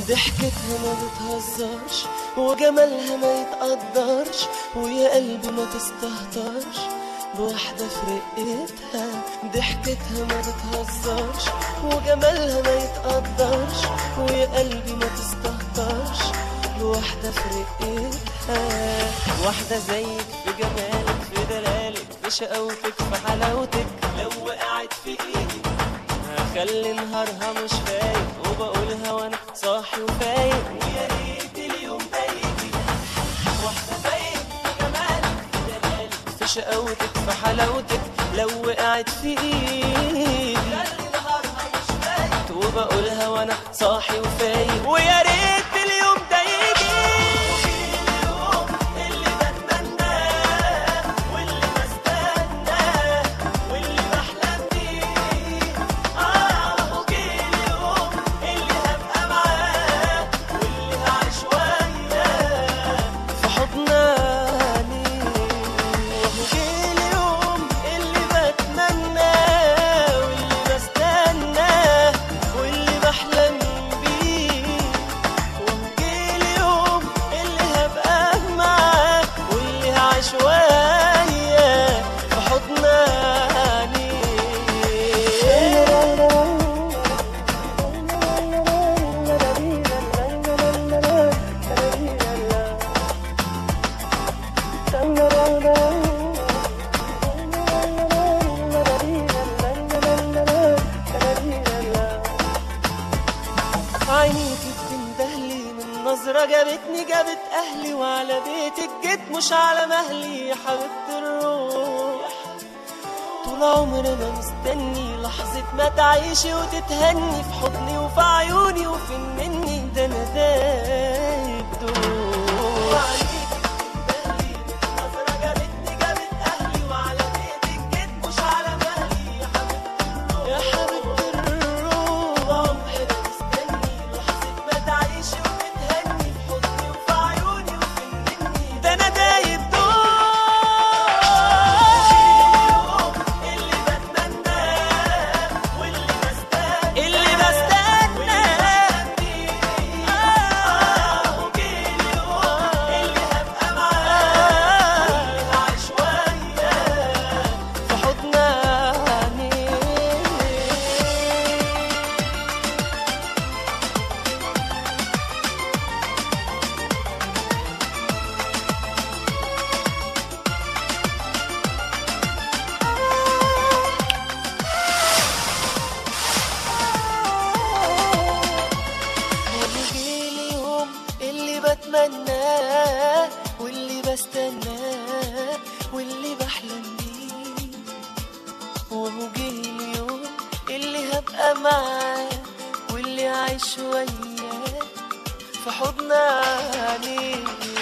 ضحكتها ما بتهزرش وجمالها ما يتقدرش ويا قلبي ما تستهترش بواحدة في رقتها ضحكتها ما بتهزرش وجمالها ما يتقدرش ويا قلبي ما تستهترش بواحدة في رقتها واحدة زيك في جمالك في دلالك في شقاوتك في حلاوتك لو وقعت في ايدي هخلي نهارها مش فايق وبقولها وانا صاحي وفايق ويا ريت اليوم ده يجي واحدة زيك في جمالك في دلالك في شقاوتك في حلاوتك لو وقعت في ايدي خلي نهارها مش فايق وبقولها وانا صاحي وفايق ويا ريت اليوم ده يجي اليوم اللي بتمناه واللي بستناه واللي بحلم بيه اه وجه اليوم اللي هبقى معاه واللي هعيش وياه في حضناني وهو جه اليوم اللي بتمناه واللي بستناه واللي بحلم بيه وجه اليوم اللي هبقى معاه واللي هعيش وياه في حضناني عينيكي بتندهلي من نظرة جابتني جابت أهلي وعلى بيتك جيت مش على مهلي يا حبيبة الروح طول عمرنا مستني لحظة ما تعيشي وتتهني في حضني وفي عيوني وفي مني ده أنا دايب دوب عينيكي بتندهلي من نظرة جابتني جابت أهلي وعلى بيتك جيت مش على مهلي يا حبيبة الروح يا حبيبة الروح عمرنا مستني لحظة ما تعيشي وتتهني في حضني وفي عيوني وفي مني ده أنا دايب دوب اللي بتمناه واللي بستناه اللي بستناه آه وجه اليوم اللي هبقى معاه واللي هعيش وياه في حضناني هيجي اليوم اللي بتمناه واللي بستناه واللي بحلم بيه وهو جه اليوم اللي هبقى معاه واللي عايش وياه في حضناني